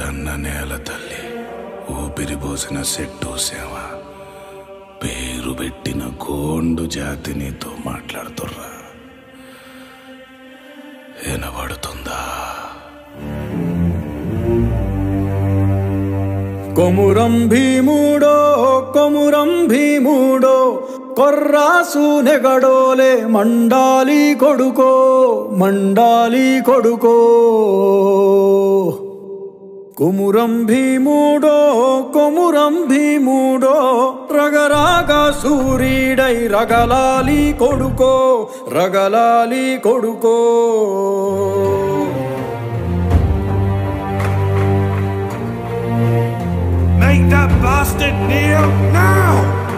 కన్న నేల తల్లి ఊపిరి పోసిన సెట్టు సేవ పేరు పెట్టిన గోండు జాతి నీతో మాట్లాడుతుర్రా వినబడుతుందా కొమురం భీముడో కొమురం భీముడో కొర్రాసు నెగడోలే మండాలి కొడుకో మండాలి కొడుకో కొమురం భీముడో కొమురం భీముడో రగరాగా సూరీడై రగలాలి కొడుకో రగలాలి కొడుకో Make that bastard kneel now!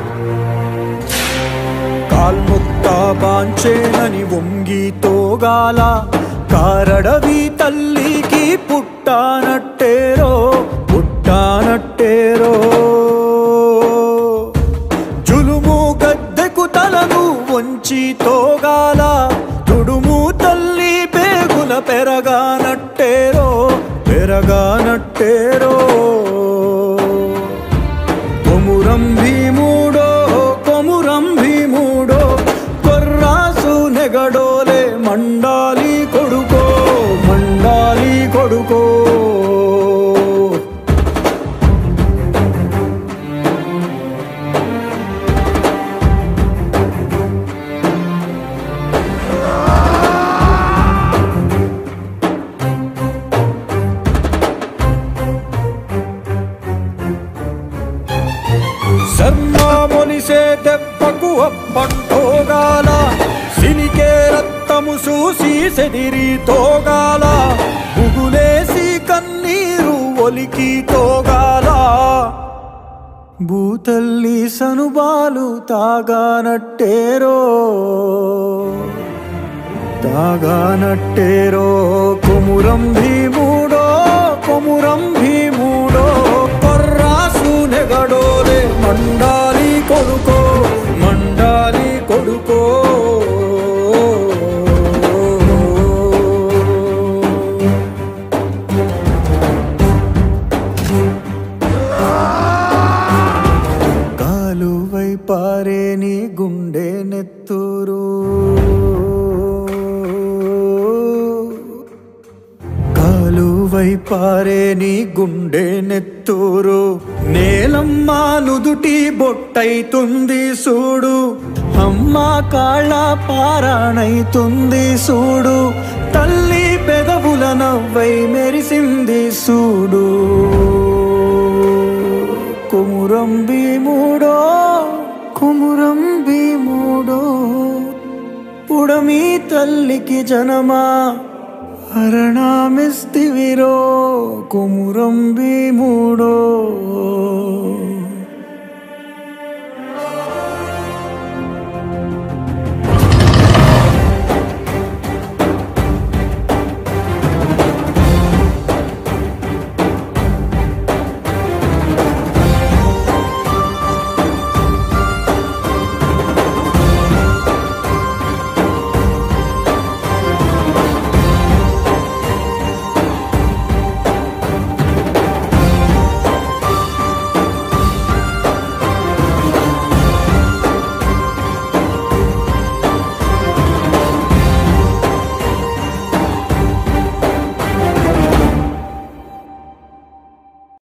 కాల్ముక్తా బాంచేనని వంగి తోగాల కారడవి తల్లికి పుట్టానట్టేరో పుట్టానట్టేరో జులుము గద్దెకు తలను వంచి తోగాల తుడుము తల్లి పేగుల పెరగానట్టేరో పెరగానట్టేరో కొమురం భీముడో కొమురం భీముడో కొర్రాసు నెగడోలే మండాలి కొడుకో మండాలి కొడుకో శర్మా మొలిసే దెబ్బకు అప్పంటోగాల సిలికే రక్తము చూసి సెదిరి తోగాల బుగులేసి కన్నీరు ఒలికి తోగాల భూతల్లి సనుబాలు తాగానట్టేరో తాగానట్టేరో కొమురం భీముడో కొమురం భీముడో కొర్రాసు నెగడోలే మండాలి కొడుకో మండాలి కొడుకో కాలువై పారే నీ గుండె నెత్తూరు కాలువై పారే నీ గుండె నెత్తూరు నేలమ్మ నుదుటి బొట్టైతుంది సూడు అమ్మ కాళ్ళ పారాణైతుంది సూడు తల్లి పెదవుల నవ్వై మెరిసింది సూడు కుమురం భీముడో కుమురం భీముడో పుడమి తల్లికి జనమా హరణామిస్తివిరో కుమురం భీముడో